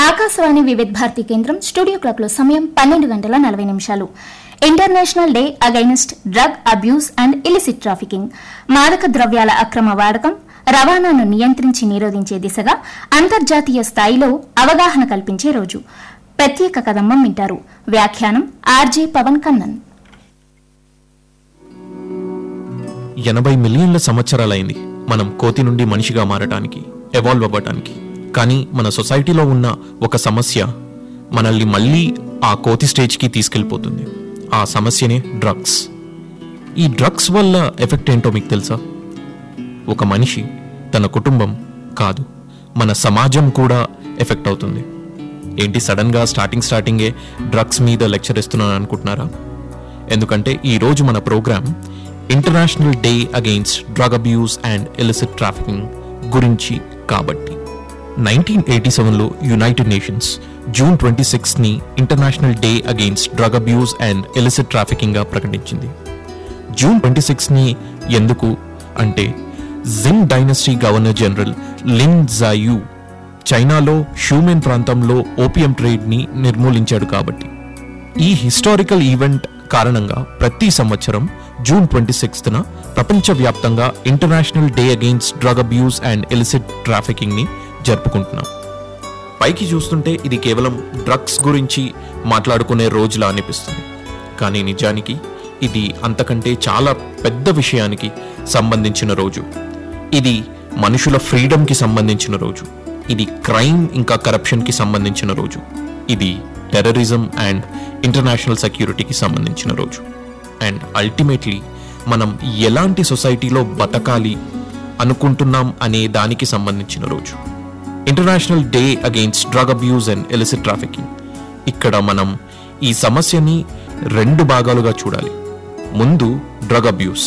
ఆకాశవాణి వివిధ భారతి కేంద్రం studio clock లో సమయం పన్నెండు గంటల నలభై నిమిషాలు international day against drug abuse and illicit trafficking మాదక ద్రవ్యాల అక్రమ వాడకం రవాణాను నియంత్రించి నిరోధించే దిశగా అంతర్జాతీయ స్థాయిలో అవగాహన కల్పించే రోజు ప్రత్యేక కదంబం వింటారు వ్యాఖ్యానం ఆర్జే పవన్ కన్నన్ ఎనభై మిలియన్ల సంవత్సరాలైంది మనం కోతి నుండి మనిషిగా మారటానికి ఎవాల్వ్ అవ్వటానికి కానీ మన సొసైటీలో ఉన్న ఒక సమస్య మనల్ని మళ్ళీ ఆ కోతి స్టేజ్కి తీసుకెళ్ళిపోతుంది ఆ సమస్యనే డ్రగ్స్ ఈ డ్రగ్స్ వల్ల ఎఫెక్ట్ ఏంటో మీకు తెలుసా ఒక మనిషి తన కుటుంబం కాదు మన సమాజం కూడా ఎఫెక్ట్ అవుతుంది ఏంటి సడన్గా స్టార్టింగ్ స్టార్టింగే డ్రగ్స్ మీద లెక్చర్ ఇస్తున్నాను అనుకుంటున్నారా ఎందుకంటే ఈ రోజు మన programme international day against drug abuse and illicit trafficking గురించి కాబట్టి నైన్టీన్ ఎయిటీ సెవెన్లో యునైటెడ్ నేషన్స్ జూన్ ట్వంటీ సిక్స్ని international day against drug abuse and illicit ట్రాఫికింగ్గా ప్రకటించింది జూన్ ట్వంటీ సిక్స్ని ఎందుకు అంటే Qing dynasty governor general Lin జాయు చైనాలో షూమెన్ ప్రాంతంలో ఓపియం ట్రేడ్ని నిర్మూలించాడు కాబట్టి ఈ హిస్టారికల్ ఈవెంట్ కారణంగా ప్రతి సంవత్సరం జూన్ ట్వంటీ సిక్స్త్న ప్రపంచవ్యాప్తంగా international day against drug abuse and illicit ట్రాఫికింగ్ని జరుపుకుంటున్నాం పైకి చూస్తుంటే ఇది కేవలం డ్రగ్స్ గురించి మాట్లాడుకునే రోజులా అనిపిస్తుంది కానీ నిజానికి ఇది అంతకంటే చాలా పెద్ద విషయానికి సంబంధించిన రోజు ఇది మనుషుల ఫ్రీడమ్కి సంబంధించిన రోజు ఇది క్రైమ్ ఇంకా కరప్షన్కి సంబంధించిన రోజు ఇది టెర్రరిజం అండ్ ఇంటర్నేషనల్ సెక్యూరిటీకి సంబంధించిన రోజు అండ్ అల్టిమేట్లీ మనం ఎలాంటి సొసైటీలో బతకాలి అనుకుంటున్నాం అనే దానికి సంబంధించిన రోజు international day against drug abuse and illicit trafficking ఇక్కడ మనం ఈ సమస్యని రెండు భాగాలుగా చూడాలి ముందు డ్రగ్ అబ్యూస్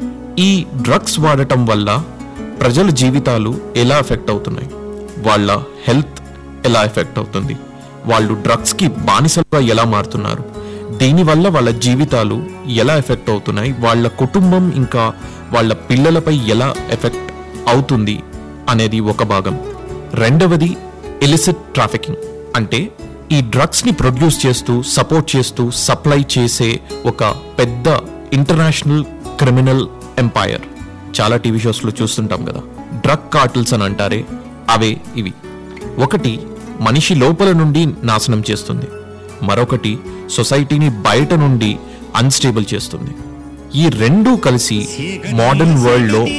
ఈ డ్రగ్స్ వాడటం వల్ల ప్రజల జీవితాలు ఎలా ఎఫెక్ట్ అవుతున్నాయి వాళ్ళ హెల్త్ ఎలా ఎఫెక్ట్ అవుతుంది వాళ్ళు డ్రగ్స్కి బానిసలుగా ఎలా మారుతున్నారు దీనివల్ల వాళ్ళ జీవితాలు ఎలా ఎఫెక్ట్ అవుతున్నాయి వాళ్ళ కుటుంబం ఇంకా వాళ్ళ పిల్లలపై ఎలా ఎఫెక్ట్ అవుతుంది అనేది ఒక భాగం రెండవది ఎలిసిట్ ట్రాఫికింగ్ అంటే ఈ డ్రగ్స్ ని ప్రొడ్యూస్ చేస్తూ సపోర్ట్ చేస్తూ సప్లై చేసే ఒక పెద్ద ఇంటర్నేషనల్ క్రిమినల్ ఎంపైర్ చాలా టీవీ షోస్ లో చూస్తుంటాం కదా డ్రగ్ కార్టిల్స్ అని అంటారే అవే ఇవి ఒకటి మనిషి లోపల నుండి నాశనం చేస్తుంది మరొకటి సొసైటీని బయట నుండి అన్స్టేబుల్ చేస్తుంది ఈ రెండూ కలిసి మోడర్న్ వరల్డ్ లో